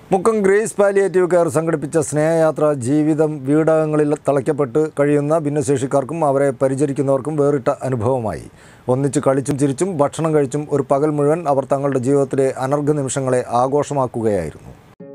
Mukkam grace palliative care സംഘടിപ്പിച്ച സ്നേഹയാത്ര ജീവിതം വീടകങ്ങളിൽ തളയ്ക്കപ്പെട്ട് കഴിയുന്ന ഭിന്നശേഷിക്കാർക്കും അവരെ പരിചരിക്കുന്നവർക്കും വേറിട്ട അനുഭവമായി ഒന്നിച്ച് കളിച്ചും ചിരിച്ചും ഭക്ഷണം കഴിച്ചും ഒരു പകൽ മുഴുവൻ അവർ തങ്ങളുടെ ജീവിതത്തിലെ അനർഘ നിമിഷങ്ങളെ ആഘോഷമാക്കുകയായിരുന്നു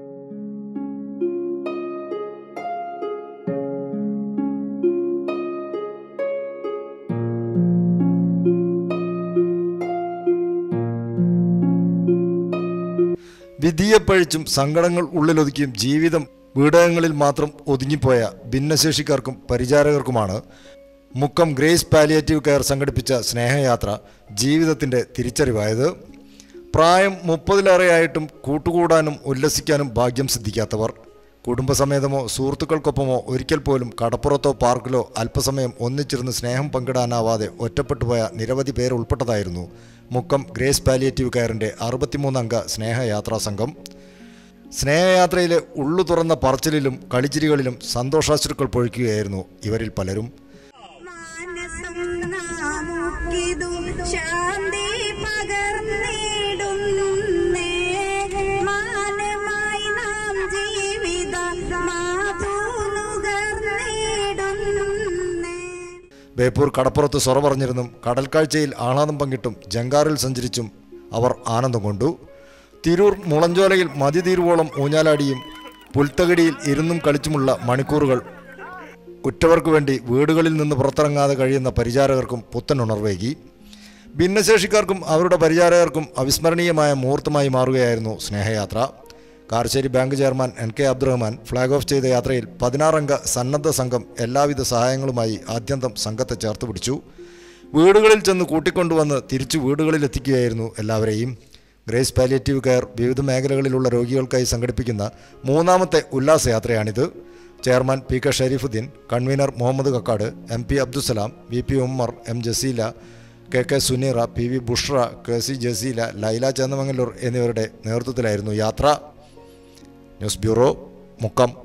വിധിയെ പഴിച്ചും സങ്കടങ്ങൾ ഉള്ളിലൊതുക്കിയും ജീവിതം വീടകങ്ങളിൽ മാത്രം ഒതുങ്ങിപ്പോയ ഭിന്നശേഷിക്കാർക്കും പരിചാരകർക്കുമാണ് മുക്കം ഗ്രേസ് പാലിയേറ്റീവ് കെയർ സംഘടിപ്പിച്ച സ്നേഹയാത്ര ജീവിതത്തിൻ്റെ തിരിച്ചറിവായത് പ്രായം മുപ്പതിലേറെയായിട്ടും കൂട്ടുകൂടാനും ഉല്ലസിക്കാനും ഭാഗ്യം സിദ്ധിക്കാത്തവർ കുടുംബസമേതമോ സുഹൃത്തുക്കൾക്കൊപ്പമോ ഒരിക്കൽ പോലും കടപ്പുറത്തോ പാർക്കിലോ അല്പസമയം ഒന്നിച്ചിരുന്ന് സ്നേഹം പങ്കിടാനാവാതെ ഒറ്റപ്പെട്ടുപോയ നിരവധി പേർ ഉൾപ്പെട്ടതായിരുന്നു മുക്കം ഗ്രേസ് പാലിയേറ്റീവ് കെയറിൻ്റെ അറുപത്തിമൂന്നംഗ സ്നേഹയാത്രാ സംഘം സ്നേഹയാത്രയിലെ ഉള്ളു തുറന്ന പറച്ചിലിലും കളിച്ചിരികളിലും സന്തോഷാശ്രുക്കൾ പൊഴിക്കുകയായിരുന്നു ഇവരിൽ പലരും മാനസം നാമുക്കിതു ശാന്തി പകർന്നിടുന്നേ മാനമായി നാം ജീവിത മാതൂനുകർന്നിടുന്നേ ബേപ്പൂർ കടപ്പുറത്ത് സൊറ പറഞ്ഞിരുന്നും കടൽക്കാഴ്ചയിൽ ആഹ്ലാദം പങ്കിട്ടും ജങ്കാറിൽ സഞ്ചരിച്ചും അവർ ആനന്ദം കൊണ്ടു തിരൂർ മുളഞ്ചോലയിൽ മതിതീരുവോളം ഊഞ്ഞാലാടിയും പുൽത്തകടിയിൽ ഇരുന്നും കളിച്ചുമുള്ള മണിക്കൂറുകൾ ഉറ്റവർക്കു വേണ്ടി വീടുകളിൽ നിന്ന് പുറത്തിറങ്ങാതെ കഴിയുന്ന പരിചാരകർക്കും പുത്തൻ ഉണർവേകി ഭിന്നശേഷിക്കാർക്കും അവരുടെ പരിചാരകർക്കും അവിസ്മരണീയമായ മുഹൂർത്തമായി മാറുകയായിരുന്നു സ്നേഹയാത്ര Karassery bank chairman N K Abdurahman flag off ചെയ്ത യാത്രയിൽ പതിനാറംഗ സന്നദ്ധ സംഘം എല്ലാവിധ സഹായങ്ങളുമായി ആദ്യന്തം സംഘത്തെ ചേർത്ത് പിടിച്ചു വീടുകളിൽ ചെന്ന് കൂട്ടിക്കൊണ്ടുവന്ന് തിരിച്ചു വീടുകളിലെത്തിക്കുകയായിരുന്നു എല്ലാവരെയും ഗ്രേസ് പാലിയേറ്റീവ് കെയർ വിവിധ മേഖലകളിലുള്ള രോഗികൾക്കായി സംഘടിപ്പിക്കുന്ന മൂന്നാമത്തെ ഉല്ലാസയാത്രയാണിത് chairman P K Shareefuddin convener Muhammad Kakkad M P Abdussalam V P Ummer M Jaseela K K Suneera P V Bushra K C Jaseela Laila Chandamangalur എന്നിവരുടെ നേതൃത്വത്തിലായിരുന്നു യാത്ര ന്യൂസ് ബ്യൂറോ മുക്കം